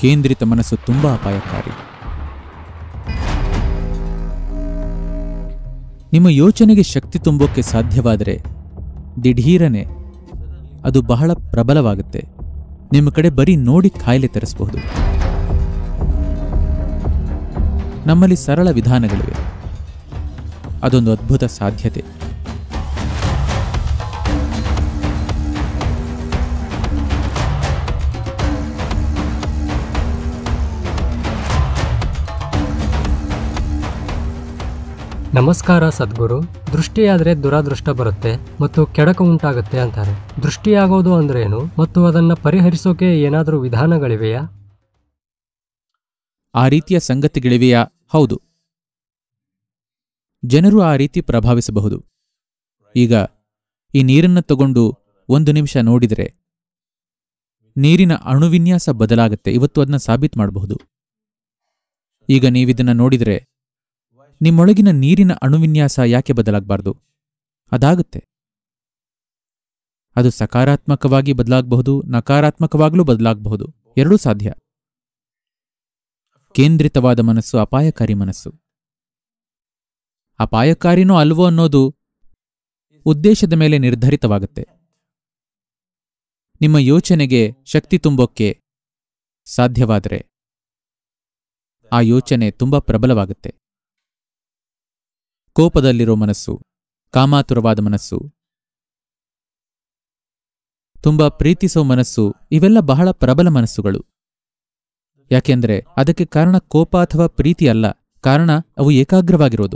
ಕೇಂದ್ರಿತ ಮನಸ್ಸು ತುಂಬಾ ಅಪಾಯಕಾರಿ ನಿಮ್ಮ ಯೋಚನೆಗೆ ಶಕ್ತಿ ತುಂಬೋಕೆ ಸಾಧ್ಯವಾದರೆ ದಿಢೀರನೆ ಅದು ಬಹಳ ಪ್ರಬಲವಾಗುತ್ತೆ ನಿಮ್ಮ ಕಡೆ ಬರೀ ನೋಡಿ ಕಾಯಿಲೆ ತರಿಸಬಹುದು ನಮ್ಮಲ್ಲಿ ಸರಳ ವಿಧಾನಗಳಿವೆ ಅದೊಂದು ಅದ್ಭುತ ಸಾಧ್ಯತೆ ನಮಸ್ಕಾರ ಸದ್ಗುರು ದೃಷ್ಟಿಯಾದ್ರೆ ದುರಾದೃಷ್ಟ ಬರುತ್ತೆ ಮತ್ತು ಕೆಡಕ ಉಂಟಾಗುತ್ತೆ ಅಂತಾರೆ ದೃಷ್ಟಿಯಾಗೋದು ಅಂದ್ರೇನು ಮತ್ತು ಅದನ್ನ ಪರಿಹರಿಸೋಕೆ ಏನಾದರೂ ವಿಧಾನಗಳಿವೆಯಾ ಆ ರೀತಿಯ ಸಂಗತಿಗಳಿವೆಯಾ ಹೌದು ಜನರು ಆ ರೀತಿ ಪ್ರಭಾವಿಸಬಹುದು ಈಗ ಈ ನೀರನ್ನು ತಗೊಂಡು ಒಂದು ನಿಮಿಷ ನೋಡಿದರೆ ನೀರಿನ ಅಣುವಿನ್ಯಾಸ ಬದಲಾಗುತ್ತೆ ಇವತ್ತು ಅದನ್ನ ಸಾಬೀತು ಮಾಡಬಹುದು ಈಗ ನೀವಿದನ್ನ ನೋಡಿದರೆ ನಿಮ್ಮೊಳಗಿನ ನೀರಿನ ಅಣುವಿನ್ಯಾಸ ಯಾಕೆ ಬದಲಾಗಬಾರ್ದು ಅದಾಗುತ್ತೆ ಅದು ಸಕಾರಾತ್ಮಕವಾಗಿ ಬದಲಾಗಬಹುದು ನಕಾರಾತ್ಮಕವಾಗಲೂ ಬದಲಾಗಬಹುದು ಎರಡೂ ಸಾಧ್ಯ ಕೇಂದ್ರಿತವಾದ ಮನಸ್ಸು ಅಪಾಯಕಾರಿ ಮನಸ್ಸು ಅಪಾಯಕಾರಿನೋ ಅಲ್ವೋ ಅನ್ನೋದು ಉದ್ದೇಶದ ಮೇಲೆ ನಿರ್ಧರಿತವಾಗುತ್ತೆ ನಿಮ್ಮ ಯೋಚನೆಗೆ ಶಕ್ತಿ ತುಂಬೋಕ್ಕೆ ಸಾಧ್ಯವಾದರೆ ಆ ಯೋಚನೆ ತುಂಬಾ ಪ್ರಬಲವಾಗುತ್ತೆ ಕೋಪದಲ್ಲಿರೋ ಮನಸ್ಸು ಕಾಮಾತುರವಾದ ಮನಸ್ಸು ತುಂಬಾ ಪ್ರೀತಿಸೋ ಮನಸ್ಸು ಇವೆಲ್ಲ ಬಹಳ ಪ್ರಬಲ ಮನಸ್ಸುಗಳು ಯಾಕೆಂದ್ರೆ ಅದಕ್ಕೆ ಕಾರಣ ಕೋಪ ಅಥವಾ ಪ್ರೀತಿ ಅಲ್ಲ ಕಾರಣ ಅವು ಏಕಾಗ್ರವಾಗಿರೋದು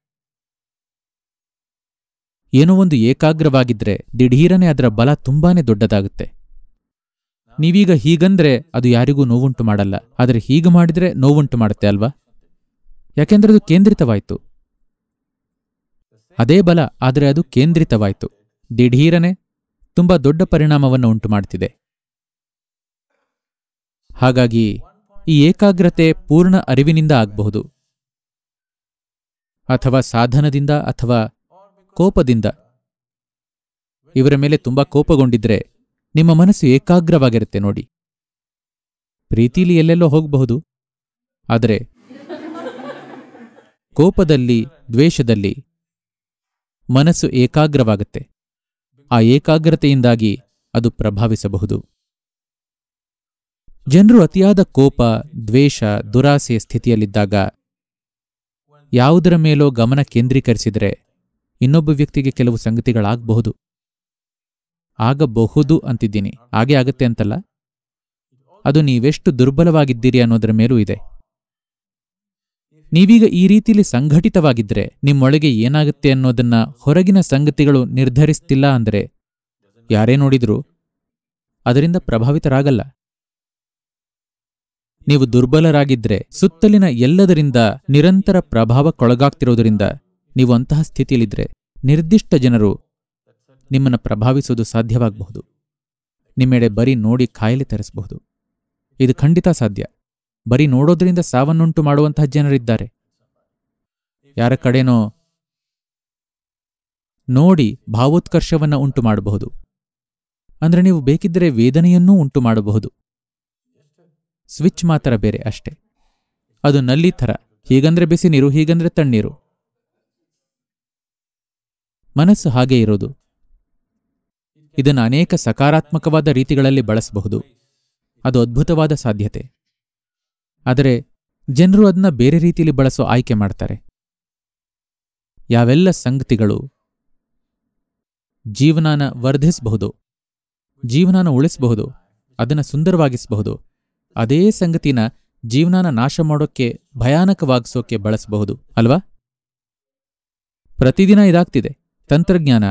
ಏನೋ ಒಂದು ಏಕಾಗ್ರವಾಗಿದ್ರೆ ದಿಢೀರನೆ ಅದರ ಬಲ ತುಂಬಾನೇ ದೊಡ್ಡದಾಗುತ್ತೆ ನೀವೀಗ ಹೀಗಂದ್ರೆ ಅದು ಯಾರಿಗೂ ನೋವುಂಟು ಮಾಡಲ್ಲ ಆದರೆ ಹೀಗೆ ಮಾಡಿದ್ರೆ ನೋವುಂಟು ಮಾಡುತ್ತೆ ಅಲ್ವಾ ಯಾಕೆಂದ್ರೆ ಅದು ಕೇಂದ್ರಿತವಾಯ್ತು ಅದೇ ಬಲ ಆದರೆ ಅದು ಕೇಂದ್ರಿತವಾಯ್ತು ದಿಢೀರನೆ ತುಂಬಾ ದೊಡ್ಡ ಪರಿಣಾಮವನ್ನು ಉಂಟು ಮಾಡ್ತಿದೆ ಹಾಗಾಗಿ ಈ ಏಕಾಗ್ರತೆ ಪೂರ್ಣ ಅರಿವಿನಿಂದ ಆಗಬಹುದು ಅಥವಾ ಸಾಧನದಿಂದ ಅಥವಾ ಕೋಪದಿಂದ ಇವರ ಮೇಲೆ ತುಂಬಾ ಕೋಪಗೊಂಡಿದ್ರೆ ನಿಮ್ಮ ಮನಸ್ಸು ಏಕಾಗ್ರವಾಗಿರುತ್ತೆ ನೋಡಿ ಪ್ರೀತಿಲಿ ಎಲ್ಲೆಲ್ಲೋ ಹೋಗಬಹುದು ಆದರೆ ಕೋಪದಲ್ಲಿ ದ್ವೇಷದಲ್ಲಿ ಮನಸ್ಸು ಏಕಾಗ್ರವಾಗುತ್ತೆ ಆ ಏಕಾಗ್ರತೆಯಿಂದಾಗಿ ಅದು ಪ್ರಭಾವಿಸಬಹುದು ಜನರು ಅತಿಯಾದ ಕೋಪ ದ್ವೇಷ ದುರಾಸೆಯ ಸ್ಥಿತಿಯಲ್ಲಿದ್ದಾಗ ಯಾವುದರ ಮೇಲೋ ಗಮನ ಕೇಂದ್ರೀಕರಿಸಿದರೆ ಇನ್ನೊಬ್ಬ ವ್ಯಕ್ತಿಗೆ ಕೆಲವು ಸಂಗತಿಗಳಾಗಬಹುದು ಆಗಬಹುದು ಅಂತಿದ್ದೀನಿ ಹಾಗೆ ಆಗತ್ತೆ ಅಂತಲ್ಲ ಅದು ನೀವೆಷ್ಟು ದುರ್ಬಲವಾಗಿದ್ದೀರಿ ಅನ್ನೋದರ ಮೇಲೂ ಇದೆ ನೀವೀಗ ಈ ರೀತಿಲಿ ಸಂಘಟಿತವಾಗಿದ್ರೆ ನಿಮ್ಮೊಳಗೆ ಏನಾಗುತ್ತೆ ಅನ್ನೋದನ್ನ ಹೊರಗಿನ ಸಂಗತಿಗಳು ನಿರ್ಧರಿಸ್ತಿಲ್ಲ ಅಂದರೆ ಯಾರೇ ನೋಡಿದ್ರೂ ಅದರಿಂದ ಪ್ರಭಾವಿತರಾಗಲ್ಲ ನೀವು ದುರ್ಬಲರಾಗಿದ್ರೆ ಸುತ್ತಲಿನ ಎಲ್ಲದರಿಂದ ನಿರಂತರ ಪ್ರಭಾವಕ್ಕೊಳಗಾಗ್ತಿರೋದರಿಂದ ನೀವು ಅಂತಹ ಸ್ಥಿತಿಯಲ್ಲಿದ್ರೆ ನಿರ್ದಿಷ್ಟ ಜನರು ನಿಮ್ಮನ್ನು ಪ್ರಭಾವಿಸುವುದು ಸಾಧ್ಯವಾಗಬಹುದು ನಿಮ್ಮೆಡೆ ಬರೀ ನೋಡಿ ಕಾಯಿಲೆ ತರಿಸಬಹುದು ಇದು ಖಂಡಿತ ಸಾಧ್ಯ ಬರೀ ನೋಡೋದ್ರಿಂದ ಸಾವನ್ನುಂಟು ಮಾಡುವಂತಹ ಜನರಿದ್ದಾರೆ ಯಾರ ಕಡೆನೋ ನೋಡಿ ಭಾವೋತ್ಕರ್ಷವನ್ನ ಉಂಟು ಮಾಡಬಹುದು ಅಂದ್ರೆ ನೀವು ಬೇಕಿದ್ದರೆ ವೇದನೆಯನ್ನೂ ಉಂಟು ಮಾಡಬಹುದು ಸ್ವಿಚ್ ಮಾತ್ರ ಬೇರೆ ಅಷ್ಟೇ ಅದು ನಲ್ಲಿ ಥರ ಹೀಗಂದ್ರೆ ಬಿಸಿ ನೀರು ಹೀಗಂದ್ರೆ ತಣ್ಣೀರು ಮನಸ್ಸು ಹಾಗೆ ಇರೋದು ಇದನ್ನು ಅನೇಕ ಸಕಾರಾತ್ಮಕವಾದ ರೀತಿಗಳಲ್ಲಿ ಬಳಸಬಹುದು ಅದು ಅದ್ಭುತವಾದ ಸಾಧ್ಯತೆ ಆದರೆ ಜನರು ಅದನ್ನ ಬೇರೆ ರೀತಿಯಲ್ಲಿ ಬಳಸೋ ಆಯ್ಕೆ ಮಾಡ್ತಾರೆ ಯಾವೆಲ್ಲ ಸಂಗತಿಗಳು ಜೀವನಾನ ವರ್ಧಿಸಬಹುದು ಜೀವನಾನ ಉಳಿಸಬಹುದು ಅದನ್ನು ಸುಂದರವಾಗಿಸಬಹುದು ಅದೇ ಸಂಗತಿನ ಜೀವನಾನ ನಾಶ ಮಾಡೋಕ್ಕೆ ಭಯಾನಕವಾಗಿಸೋಕೆ ಬಳಸಬಹುದು ಅಲ್ವಾ ಪ್ರತಿದಿನ ಇದಾಗ್ತಿದೆ ತಂತ್ರಜ್ಞಾನ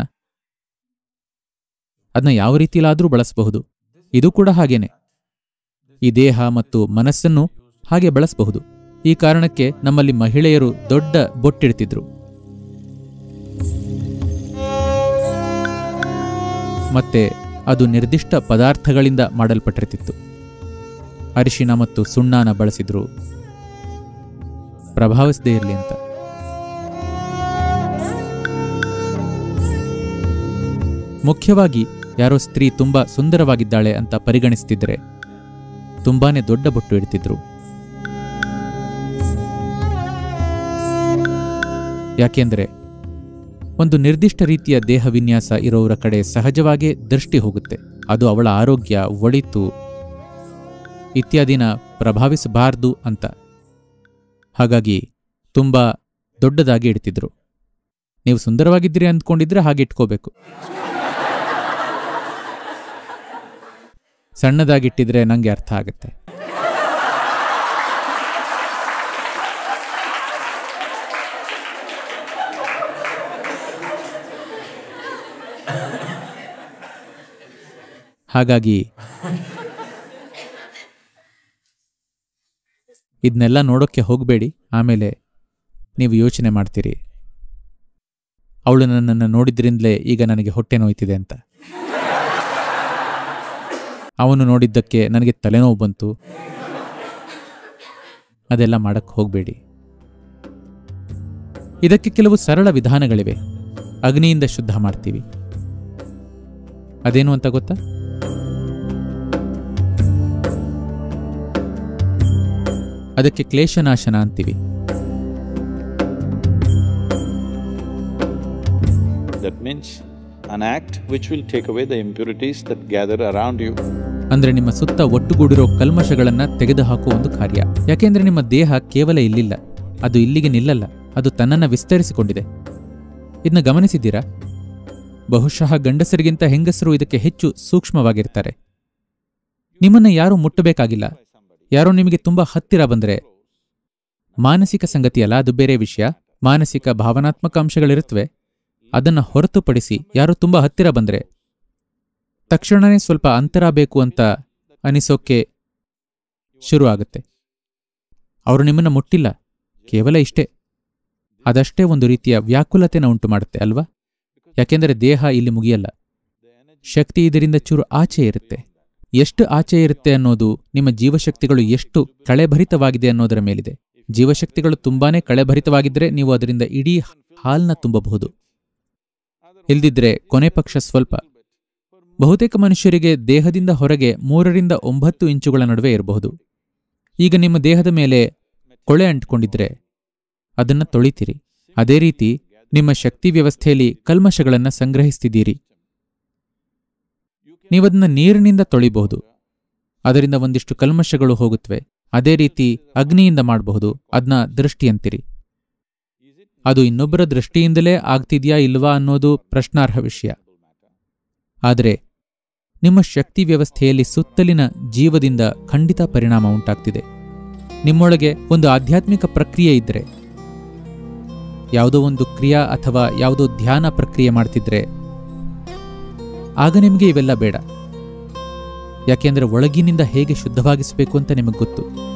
ಅದನ್ನ ಯಾವ ರೀತಿಯಲ್ಲಾದರೂ ಬಳಸಬಹುದು ಇದು ಕೂಡ ಹಾಗೇನೆ ಈ ದೇಹ ಮತ್ತು ಮನಸ್ಸನ್ನು ಹಾಗೆ ಬಳಸಬಹುದು ಈ ಕಾರಣಕ್ಕೆ ನಮ್ಮಲ್ಲಿ ಮಹಿಳೆಯರು ದೊಡ್ಡ ಬೊಟ್ಟಿಡ್ತಿದ್ರು ಮತ್ತೆ ಅದು ನಿರ್ದಿಷ್ಟ ಪದಾರ್ಥಗಳಿಂದ ಮಾಡಲ್ಪಟ್ಟಿರ್ತಿತ್ತು ಅರಿಶಿನ ಮತ್ತು ಸುಣ್ಣಾನ ಬಳಸಿದ್ರು ಪ್ರಭಾವಿಸದೇ ಇರಲಿ ಅಂತ ಮುಖ್ಯವಾಗಿ ಯಾರೋ ಸ್ತ್ರೀ ತುಂಬಾ ಸುಂದರವಾಗಿದ್ದಾಳೆ ಅಂತ ಪರಿಗಣಿಸ್ತಿದ್ರೆ ತುಂಬಾನೇ ದೊಡ್ಡ ಬೊಟ್ಟು ಇಡ್ತಿದ್ರು ಯಾಕೆಂದ್ರೆ ಒಂದು ನಿರ್ದಿಷ್ಟ ರೀತಿಯ ದೇಹ ವಿನ್ಯಾಸ ಇರೋವರ ಕಡೆ ಸಹಜವಾಗೇ ದೃಷ್ಟಿ ಹೋಗುತ್ತೆ ಅದು ಅವಳ ಆರೋಗ್ಯ ಒಳಿತು ಇತ್ಯಾದಿನ ಪ್ರಭಾವಿಸಬಾರ್ದು ಅಂತ ಹಾಗಾಗಿ ತುಂಬಾ ದೊಡ್ಡದಾಗಿ ಇಡ್ತಿದ್ರು ನೀವು ಸುಂದರವಾಗಿದ್ದೀರಿ ಅಂದ್ಕೊಂಡಿದ್ರೆ ಹಾಗೆ ಇಟ್ಕೋಬೇಕು ಸಣ್ಣದಾಗಿಟ್ಟಿದ್ರೆ ನಂಗೆ ಅರ್ಥ ಆಗುತ್ತೆ ಹಾಗಾಗಿ ಇದನ್ನೆಲ್ಲ ನೋಡೋಕ್ಕೆ ಹೋಗಬೇಡಿ ಆಮೇಲೆ ನೀವು ಯೋಚನೆ ಮಾಡ್ತೀರಿ ಅವಳು ನನ್ನನ್ನು ನೋಡಿದ್ರಿಂದಲೇ ಈಗ ನನಗೆ ಹೊಟ್ಟೆ ನೋಯ್ತಿದೆ ಅಂತ ಅವನು ನೋಡಿದ್ದಕ್ಕೆ ನನಗೆ ತಲೆನೋವು ಬಂತು ಅದೆಲ್ಲ ಮಾಡಕ್ಕೆ ಹೋಗಬೇಡಿ ಇದಕ್ಕೆ ಕೆಲವು ಸರಳ ವಿಧಾನಗಳಿವೆ ಅಗ್ನಿಯಿಂದ ಶುದ್ಧ ಮಾಡ್ತೀವಿ ಅದೇನು ಅಂತ ಗೊತ್ತಾ ಅದಕ್ಕೆ ಕ್ಲೇಶನಾಶನ ಅಂತೀವಿ That means an act which will take away the impurities that gather around you. ಅಂದ್ರೆ ನಿಮ್ಮ ಸುತ್ತ ಒಟ್ಟುಗೂಡಿರೋ ಕಲ್ಮಶಗಳನ್ನ ತೆಗೆದುಹಾಕುವ ಒಂದು ಕಾರ್ಯ ಯಾಕೆಂದ್ರೆ ನಿಮ್ಮ ದೇಹ ಕೇವಲ ಇಲ್ಲಿಲ್ಲ ಅದು ಇಲ್ಲಿಗೆ ನಿಲ್ಲಲ್ಲ ಅದು ತನ್ನನ್ನ ವಿಸ್ತರಿಸಿಕೊಂಡಿದೆ ಇದನ್ನ ಗಮನಿಸಿದ್ದೀರಾ ಬಹುಶಃ ಗಂಡಸರಿಗಿಂತ ಹೆಂಗಸರು ಇದಕ್ಕೆ ಹೆಚ್ಚು ಸೂಕ್ಷ್ಮವಾಗಿರ್ತಾರೆ ನಿಮ್ಮನ್ನ ಯಾರೂ ಮುಟ್ಟಬೇಕಾಗಿಲ್ಲ ಯಾರೋ ನಿಮಗೆ ತುಂಬಾ ಹತ್ತಿರ ಬಂದ್ರೆ ಮಾನಸಿಕ ಸಂಗತಿಯಲ್ಲ ಅದು ಬೇರೆ ವಿಷಯ ಮಾನಸಿಕ ಭಾವನಾತ್ಮಕ ಅಂಶಗಳಿರುತ್ತವೆ ಅದನ್ನ ಹೊರತುಪಡಿಸಿ ಯಾರೋ ತುಂಬಾ ಹತ್ತಿರ ಬಂದ್ರೆ ತಕ್ಷಣನೇ ಸ್ವಲ್ಪ ಅಂತರ ಬೇಕು ಅಂತ ಅನಿಸೋಕೆ ಶುರು ಆಗುತ್ತೆ ಅವರು ನಿಮ್ಮನ್ನ ಮುಟ್ಟಿಲ್ಲ ಕೇವಲ ಇಷ್ಟೇ ಅದಷ್ಟೇ ಒಂದು ರೀತಿಯ ವ್ಯಾಕುಲತೆನ ಉಂಟು ಮಾಡುತ್ತೆ ಅಲ್ವಾ ಯಾಕೆಂದರೆ ದೇಹ ಇಲ್ಲಿ ಮುಗಿಯಲ್ಲ ಶಕ್ತಿ ಇದರಿಂದ ಚೂರು ಆಚೆ ಇರುತ್ತೆ ಎಷ್ಟು ಆಚೆ ಇರುತ್ತೆ ಅನ್ನೋದು ನಿಮ್ಮ ಜೀವಶಕ್ತಿಗಳು ಎಷ್ಟು ಕಳೆಭರಿತವಾಗಿದೆ ಅನ್ನೋದರ ಮೇಲಿದೆ ಜೀವಶಕ್ತಿಗಳು ತುಂಬಾನೇ ಕಳೆಭರಿತವಾಗಿದ್ದರೆ ನೀವು ಅದರಿಂದ ಇಡೀ ಹಾಲ್ನ ತುಂಬಬಹುದು ಇಲ್ದಿದ್ರೆ ಕೊನೆ ಪಕ್ಷ ಸ್ವಲ್ಪ ಬಹುತೇಕ ಮನುಷ್ಯರಿಗೆ ದೇಹದಿಂದ ಹೊರಗೆ ಮೂರರಿಂದ ಒಂಬತ್ತು ಇಂಚುಗಳ ನಡುವೆ ಇರಬಹುದು ಈಗ ನಿಮ್ಮ ದೇಹದ ಮೇಲೆ ಕೊಳೆ ಅಂಟ್ಕೊಂಡಿದ್ರೆ ಅದನ್ನ ತೊಳಿತೀರಿ ಅದೇ ರೀತಿ ನಿಮ್ಮ ಶಕ್ತಿ ವ್ಯವಸ್ಥೆಯಲ್ಲಿ ಕಲ್ಮಶಗಳನ್ನ ಸಂಗ್ರಹಿಸ್ತಿದ್ದೀರಿ ನೀವದನ್ನ ನೀರಿನಿಂದ ತೊಳಿಬಹುದು ಅದರಿಂದ ಒಂದಿಷ್ಟು ಕಲ್ಮಶಗಳು ಹೋಗುತ್ತವೆ ಅದೇ ರೀತಿ ಅಗ್ನಿಯಿಂದ ಮಾಡಬಹುದು ಅದನ್ನ ದೃಷ್ಟಿ ಅಂತೀರಿ ಅದು ಇನ್ನೊಬ್ಬರ ದೃಷ್ಟಿಯಿಂದಲೇ ಆಗ್ತಿದ್ಯಾ ಇಲ್ವಾ ಅನ್ನೋದು ಪ್ರಶ್ನಾರ್ಹ ವಿಷಯ ಆದರೆ ನಿಮ್ಮ ಶಕ್ತಿ ವ್ಯವಸ್ಥೆಯಲ್ಲಿ ಸುತ್ತಲಿನ ಜೀವದಿಂದ ಖಂಡಿತ ಪರಿಣಾಮ ಉಂಟಾಗ್ತಿದೆ ನಿಮ್ಮೊಳಗೆ ಒಂದು ಆಧ್ಯಾತ್ಮಿಕ ಪ್ರಕ್ರಿಯೆ ಇದ್ದರೆ ಯಾವುದೋ ಒಂದು ಕ್ರಿಯಾ ಅಥವಾ ಯಾವುದೋ ಧ್ಯಾನ ಪ್ರಕ್ರಿಯೆ ಮಾಡ್ತಿದ್ರೆ ಆಗ ನಿಮಗೆ ಇವೆಲ್ಲ ಬೇಡ ಯಾಕೆಂದ್ರೆ ಒಳಗಿನಿಂದ ಹೇಗೆ ಶುದ್ಧವಾಗಿಸಬೇಕು ಅಂತ ನಿಮಗೆ ಗೊತ್ತು